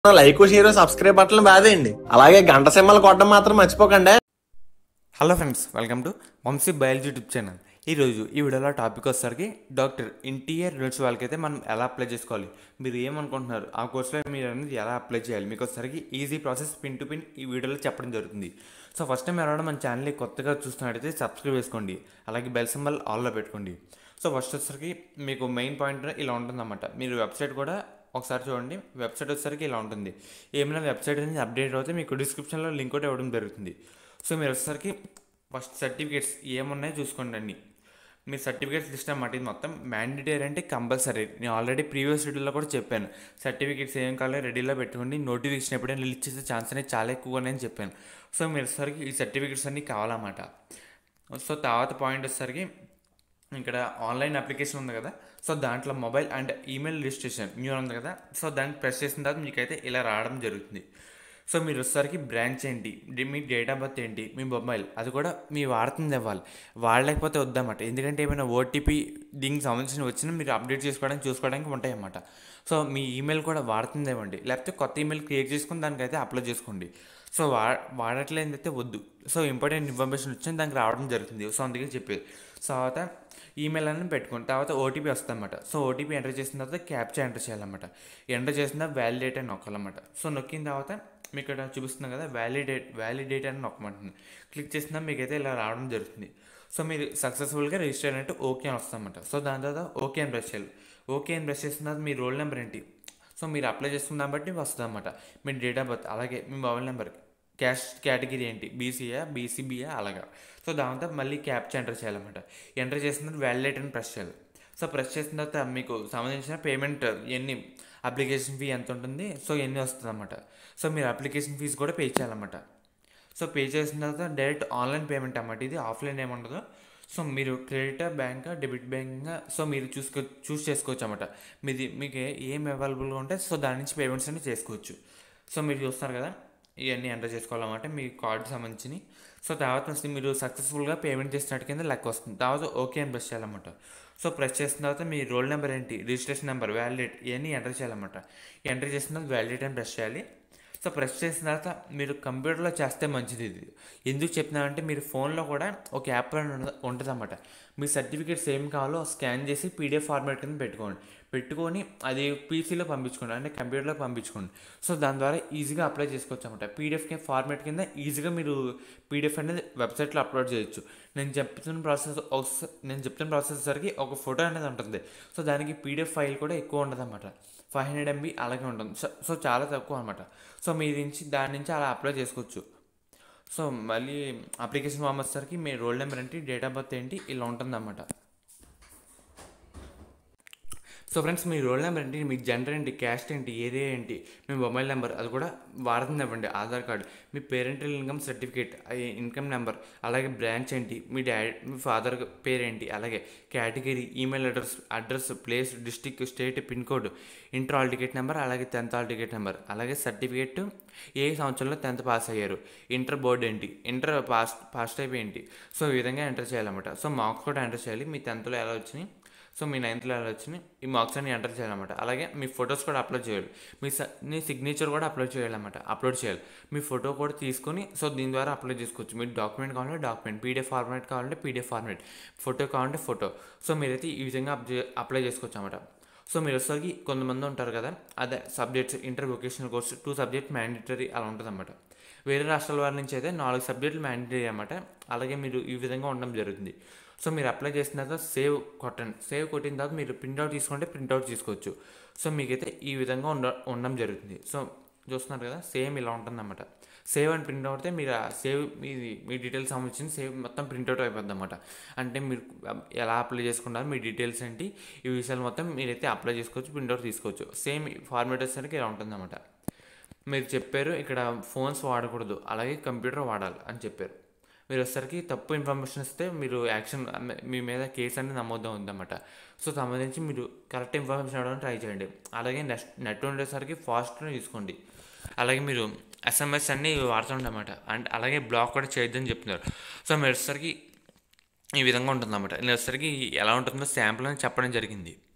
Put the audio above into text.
like share subscribe బట్టలు బాదేయండి అలాగే గంట సింహలు కొట్టడం మాత్రం మర్చిపోకండి hello friends welcome to Vamsi biology YouTube channel ఈరోజు ఈ వీడియోలో టాపిక్ వచ్చేసరికి డాక్టర్ ఇంటీరియర్ రిల్స్ వాళ్ళకైతే మనం ఎలా అప్లై చేసుకోవాలి మీరు ఏమనుకుంటున్నారు ఆ కోర్సులో మీరు అనేది ఎలా అప్లై చేయాలి మీకు వచ్చేసరికి easy process pin to pin ఈ వీడియోలో చెప్పడం జరుగుతుంది సో ఫస్ట్ టైం ఎవరైనా మన ఛానల్ని కొత్తగా చూస్తున్నట్టయితే సబ్స్క్రైబ్ చేసుకోండి అలాగే బెల్ సింబల్ ఆల్లో పెట్టుకోండి సో ఫస్ట్ వచ్చేసరికి మీకు మెయిన్ పాయింట్ ఇలా ఉంటుందన్నమాట మీరు వెబ్సైట్ కూడా ఒకసారి చూడండి వెబ్సైట్ వచ్చేసరికి ఇలా ఉంటుంది ఏమైనా వెబ్సైట్ అనేది అప్డేట్ అవుతే మీకు డిస్క్రిప్షన్లో లింక్ కూడా ఇవ్వడం జరుగుతుంది సో మీరు వచ్చేసరికి ఫస్ట్ సర్టిఫికేట్స్ ఏమున్నాయో చూసుకోండి అన్ని మీ సర్టిఫికేట్స్ లిస్ట్ అన్నమాట ఇది మొత్తం మ్యాండేటరీ అంటే కంపల్సరీ నేను ఆల్రెడీ ప్రీవియస్ వీడియోలో కూడా చెప్పాను సర్టిఫికేట్స్ ఏం కావాలో రెడీలో పెట్టుకోండి నోటిఫికేషన్ ఎప్పుడైనా రిలీజ్ చేసే ఛాన్స్ అనేది చాలా ఎక్కువ అని చెప్పాను సో మీరు వచ్చేసరికి ఈ సర్టిఫికేట్స్ అన్నీ కావాలన్నమాట సో తర్వాత పాయింట్ వచ్చేసరికి ఇక్కడ ఆన్లైన్ అప్లికేషన్ ఉంది కదా సో దాంట్లో mobile and email registration new ఉంది కదా సో దాన్ని ప్రెస్ చేసిన తర్వాత మీకైతే ఇలా రావడం జరుగుతుంది సో మీరు వచ్చేసరికి బ్రాంచ్ ఏంటి డి- మీ డేట్ ఆఫ్ బర్త్ ఏంటి మీ మొబైల్ అది కూడా మీ వాడుతుంది ఇవ్వాలి వాడలేకపోతే వద్దన్నమాట ఎందుకంటే ఏమైనా ఓటీపీ దీనికి సంబంధించిన వచ్చినా మీరు అప్డేట్ చేసుకోవడానికి చూసుకోవడానికి ఉంటాయి అన్నమాట సో మీ ఈమెయిల్ కూడా వాడుతుంది ఇవ్వండి లేకపోతే కొత్త ఈమెయిల్ క్రియేట్ చేసుకుని దానికైతే అప్లై చేసుకోండి సో వా వాడట్లేదైతే వద్దు సో ఇంపార్టెంట్ ఇన్ఫర్మేషన్ వచ్చింది దానికి రావడం జరుగుతుంది సో అందుకే చెప్పేది సో తర్వాత ఈమెయిల్ అని పెట్టుకోండి తర్వాత ఓటీపీ వస్తుందన్నమాట సో ఓటీపీ ఎంటర్ చేసిన తర్వాత క్యాప్చా ఎంటర్ చేయాలన్నమాట ఎంటర్ చేసిన తర్వాత వ్యాలిడేట్ అని నొక్కాలన్నమాట సో నొక్కిన తర్వాత మీకు ఇక్కడ చూపిస్తుంది కదా వ్యాలిడేట్ వ్యాలిడేట్ అని నొక్కమంటుంది క్లిక్ చేసిన మీకైతే ఇలా రావడం జరుగుతుంది సో మీరు సక్సెస్ఫుల్గా రిజిస్టర్ అయినట్టు ఓకే అని వస్తుందన్నమాట సో దాని తర్వాత ఓకే అని ప్రెస్ చేయాలి ఓకే అని ప్రెస్ చేసిన తర్వాత మీ రోల్ నెంబర్ ఏంటి సో మీరు అప్లై చేసుకున్న దాన్ని బట్టి వస్తుంది అనమాట మీ డేట్ ఆఫ్ బర్త్ అలాగే మీ మొబైల్ నెంబర్ క్యాష్ కేటగిరీ ఏంటి బీసీయా బీసీబీయా అలాగా సో దాంతో మళ్ళీ క్యాప్చా ఎంటర్ చేయాలన్నమాట ఎంటర్ చేసిన తర్వాత వ్యాలిడేట్ అని ప్రెస్ చేయాలి సో ప్రెస్ చేసిన తర్వాత మీకు సంబంధించిన పేమెంట్ ఎన్ని అప్లికేషన్ ఫీ ఎంత ఉంటుంది సో ఎన్ని వస్తుంది అనమాట సో మీరు అప్లికేషన్ ఫీజు కూడా పే చేయాలన్నమాట సో పే చేసిన తర్వాత డైరెక్ట్ ఆన్లైన్ పేమెంట్ అన్నమాట ఇది ఆఫ్లైన్ ఏముండదు సో మీరు credit bank debit bank so మీరు చూసుకో చూస్ చేసుకోవచ్చు అన్నమాట మీది మీకు ఏ- ఏం అవైలబుల్గా ఉంటే సో దాని నుంచి పేమెంట్స్ అన్ని చేసుకోవచ్చు సో మీరు చూస్తున్నారు కదా ఇవన్నీ ఎంటర్ చేసుకోవాలన్నమాట మీ కార్డు సంబంధించి సో తర్వాత వచ్చి మీరు సక్సెస్ఫుల్గా పేమెంట్ చేసినట్టు కింద లెక్క వస్తుంది తర్వాత ఓకే అని ప్రెస్ చేయాలన్నమాట సో ప్రెస్ చేసిన తర్వాత మీ రోల్ నెంబర్ ఏంటి రిజిస్ట్రేషన్ నెంబర్ వ్యాలిడేట్ ఇవన్నీ ఎంటర్ చేయాలన్నమాట ఎంటర్ చేసిన తర్వాత వ్యాలిడేట్ అని ప్రెస్ చేయాలి సో ప్రెస్ చేసిన తర్వాత మీరు కంప్యూటర్లో చేస్తే మంచిది ఇది ఎందుకు చెప్తున్నానంటే మీరు ఫోన్లో కూడా ఒక యాప్ ఉంటుంది అన్నమాట మీ సర్టిఫికేట్స్ ఏం కావాలో స్కాన్ చేసి పీడిఎఫ్ ఫార్మాట్ కింద పెట్టుకోండి పెట్టుకొని అది పీసీలో పంపించుకోండి అంటే కంప్యూటర్లో పంపించుకోండి సో దాని ద్వారా ఈజీగా అప్లై చేసుకోవచ్చు అనమాట పీడిఎఫ్ ఫార్మాట్ కింద ఈజీగా మీరు పీడిఎఫ్ అనేది వెబ్సైట్లో అప్లోడ్ చేయొచ్చు నేను చెప్తున్న ప్రాసెస్ ఒకస- నేను చెప్తున్న ప్రాసెస్ సరికి ఒక ఫోటో అనేది ఉంటుంది సో దానికి పీడిఎఫ్ ఫైల్ కూడా ఎక్కువ ఉంటుంది అనమాట ఫైవ్ హండ్రెడ్ ఎంబీ అలాగే ఉంటుంది సో సో చాలా తక్కువ అనమాట సో మీ నుంచి దాని నుంచి అలా అప్లై చేసుకోవచ్చు సో మళ్ళీ అప్లికేషన్ ఫామ్ వచ్చేసరికి మీ రోల్ నెంబర్ ఏంటి డేట్ ఆఫ్ బర్త్ ఏంటి ఇలా ఉంటుందన్నమాట సో ఫ్రెండ్స్ మీ రోల్ నెంబర్ ఏంటి మీ జెండర్ ఏంటి క్యాస్ట్ ఏంటి ఏరియా ఏంటి మీ మొబైల్ నెంబర్ అది కూడా వాడుతుంది ఇవ్వండి ఆధార్ కార్డు మీ parental income certificate income number అలాగే బ్రాంచ్ ఏంటి మీ డాడీ మీ ఫాదర్ పేరు ఏంటి అలాగే category email address address place district state pin code inter hall ticket number అలాగే టెన్త్ హాల్ టికెట్ నెంబర్ అలాగే సర్టిఫికేట్ ఏ సంవత్సరంలో టెన్త్ పాస్ అయ్యారు ఇంటర్ బోర్డు ఏంటి ఇంటర్ పాస్ పాస్ టైప్ ఏంటి సో ఈ విధంగా ఎంటర్ చేయాలన్నమాట సో మార్క్స్ కూడా ఎంటర్ చేయాలి మీ టెన్త్లో ఎలా వచ్చినాయి సో మీ నైన్త్లో ఎలా వచ్చినాయి ఈ మార్క్స్ అన్ని ఎంటర్ చేయాలన్నమాట అలాగే మీ ఫొటోస్ కూడా అప్లోడ్ చేయాలి మీ స మీ సిగ్నేచర్ కూడా అప్లోడ్ చేయాలన్నమాట అప్లోడ్ చేయాలి మీ ఫోటో కూడా తీసుకొని సో దీని ద్వారా అప్లోడ్ చేసుకోవచ్చు మీరు డాక్యుమెంట్ కావాలంటే డాక్యుమెంట్ పీడిఎఫ్ ఫార్మాట్ కావాలంటే పీడిఎఫ్ ఫార్మాట్ ఫోటో కావాలంటే ఫోటో సో మీరైతే ఈ విధంగా అప్లై అప్లై చేసుకోవచ్చు అన్నమాట సో మీరు వచ్చేసరికి కొంతమంది ఉంటారు కదా అదే subjects inter vocational course two subject mandatory అలా ఉంటుంది వేరే రాష్ట్రాల వారి నుంచి అయితే నాలుగు సబ్జెక్టులు మ్యాండేటరీ అన్నమాట అలాగే మీరు ఈ విధంగా ఉండడం జరుగుతుంది సో మీరు అప్లై చేసిన తర్వాత సేవ్ కొట్టండి సేవ్ కొట్టిన తర్వాత మీరు ప్రింట్అవుట్ తీసుకుంటే ప్రింట్అవుట్ తీసుకోవచ్చు సో మీకైతే ఈ విధంగా ఉండ ఉండడం జరుగుతుంది సో చూస్తున్నారు కదా సేమ్ ఇలా ఉంటుందన్నమాట సేవ్ అండ్ ప్రింట్ అవుతే మీరు ఆ సేవ్ మీది మీ డీటెయిల్స్ సంబంధించిన సేవ్ మొత్తం ప్రింట్అవుట్ అయిపోద్ది అనమాట అంటే మీరు ఎలా అప్లై చేసుకున్నారు మీ డీటెయిల్స్ ఏంటి ఈ విషయాలు మొత్తం మీరైతే అప్లై చేసుకోవచ్చు ప్రింట్అవుట్ తీసుకోవచ్చు సేమ్ ఫార్మేట్ వచ్చేసరికి ఇలా ఉంటుందన్నమాట మీరు చెప్పారు ఇక్కడ ఫోన్స్ వాడకూడదు అలాగే కంప్యూటర్ వాడాలి అని చెప్పారు మీరు వచ్చేసరికి తప్పు ఇన్ఫర్మేషన్ ఇస్తే మీరు యాక్షన్ మీ మీద కేసు అనేది నమోదు ఉందన్నమాట సో సంబంధించి మీరు కరెక్ట్ ఇన్ఫర్మేషన్ ఇవ్వడానికి ట్రై చేయండి అలాగే నెట్ నెట్ ఉండేసరికి ఫాస్ట్గా తీసుకోండి అలాగే మీరు ఎస్ఎంఎస్ అన్నీ వాడుతుండమాట అండ్ అలాగే బ్లాక్ కూడా చేయొద్దని చెప్తున్నారు సో మీరు వచ్చేసరికి ఈ విధంగా ఉంటుందన్నమాట నేను వచ్చేసరికి ఎలా ఉంటుందో శాంపుల్ అని చెప్పడం జరిగింది